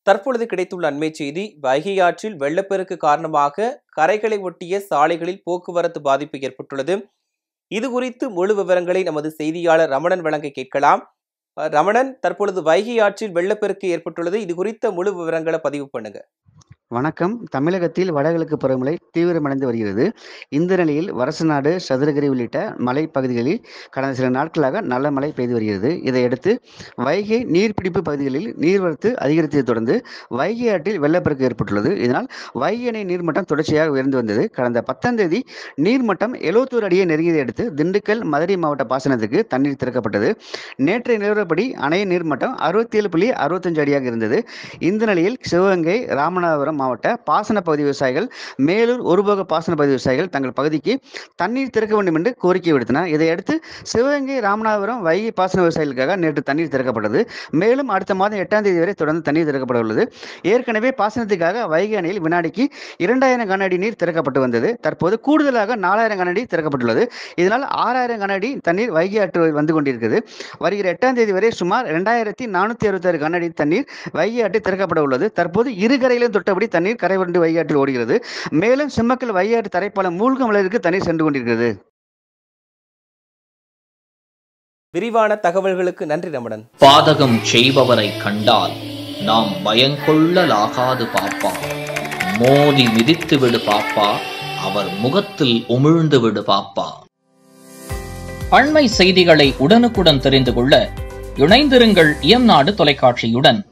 தற்பொழுது கிடைத்துள்ள அண்மை செய்தி வைகை ஆற்றில் வெள்ளப்பெருக்கு காரணமாக கரைகளை ஒட்டிய சாலைகளில் போக்குவரத்து பாதிப்பு ஏற்பட்டுள்ளது இது குறித்து முழு விவரங்களை நமது செய்தியாளர் ரமணன் வழங்க கேட்கலாம் அஹ் ரமணன் தற்பொழுது வைகை ஆற்றில் வெள்ளப்பெருக்கு ஏற்பட்டுள்ளது இது குறித்த முழு விவரங்களை பதிவு பண்ணுங்க வணக்கம் தமிழகத்தில் வடகிழக்கு பருவமழை தீவிரமடைந்து வருகிறது இந்த நிலையில் வரசநாடு சதுரகிரி உள்ளிட்ட மலைப்பகுதிகளில் கடந்த சில நாட்களாக நல்ல மழை பெய்து வருகிறது இதையடுத்து வைகை நீர்பிடிப்பு பகுதிகளில் நீர்வரத்து அதிகரித்ததை தொடர்ந்து வைகை ஆற்றில் வெள்ளப்பெருக்கு ஏற்பட்டுள்ளது இதனால் வைகை அணை நீர்மட்டம் தொடர்ச்சியாக உயர்ந்து வந்தது கடந்த பத்தாம் தேதி நீர்மட்டம் எழுவத்தூர் அடியை நெருங்கியதை அடுத்து திண்டுக்கல் மதுரை மாவட்ட பாசனத்துக்கு தண்ணீர் திறக்கப்பட்டது நேற்றைய நிலவரப்படி அணையின் நீர்மட்டம் அறுபத்தி ஏழு புள்ளி அறுபத்தஞ்சு அடியாக இருந்தது இந்த நிலையில் சிவகங்கை ராமநாதபுரம் மாவட்ட பாசன பகுதி விவசாயிகள் மேலூர் ஒருபோக பாசன பகுதி விவசாயிகள் தங்கள் பகுதிக்கு தண்ணீர் திறக்க வேண்டும் என்று கோரிக்கை விடுத்தனர் இதையடுத்து சிவகங்கை ராமநாதபுரம் வைகை பாசன விவசாயிகளுக்காக நேற்று தண்ணீர் திறக்கப்பட்டது மேலும் அடுத்த மாதம் எட்டாம் தேதி வரை தொடர்ந்து தண்ணீர் திறக்கப்பட உள்ளது ஏற்கனவே பாசனத்துக்காக வைகை அணையில் வினாடிக்கு இரண்டாயிரம் கன அடி நீர் திறக்கப்பட்டு வந்தது தற்போது கூடுதலாக நாலாயிரம் கன அடி திறக்கப்பட்டுள்ளது இதனால் ஆறாயிரம் கன அடி தண்ணீர் வைகை ஆற்று வந்து கொண்டிருக்கிறது வருகிற எட்டாம் தேதி வரை சுமார் இரண்டாயிரத்தி நானூற்றி அறுபத்தாறு கன அடி தண்ணீர் வைகை ஆற்றில் திறக்கப்பட உள்ளது தற்போது இரு கரையிலும் தொட்டபடி தண்ணீர் கரை புரண்டு வைகாற்றில் ஓடுகிறது மேலும் சிம்மக்கல் வைகாட்டு தரைப்பாலம் மூழ்கும் அளவிற்கு தண்ணீர் சென்று கொண்டிருக்கிறது விரிவான தகவல்களுக்கு நன்றி ரமணன் பாதகம் செய்பவரை கண்டால் நாம் பயங்கொள்ளலாகாது பாப்பா மோதி மிதித்து விடு பாப்பா அவர் முகத்தில் உமிழ்ந்து விடு பாப்பா அண்மை செய்திகளை உடனுக்குடன் தெரிந்து கொள்ள இணைந்திருங்கள் இயம்நாடு தொலைக்காட்சியுடன்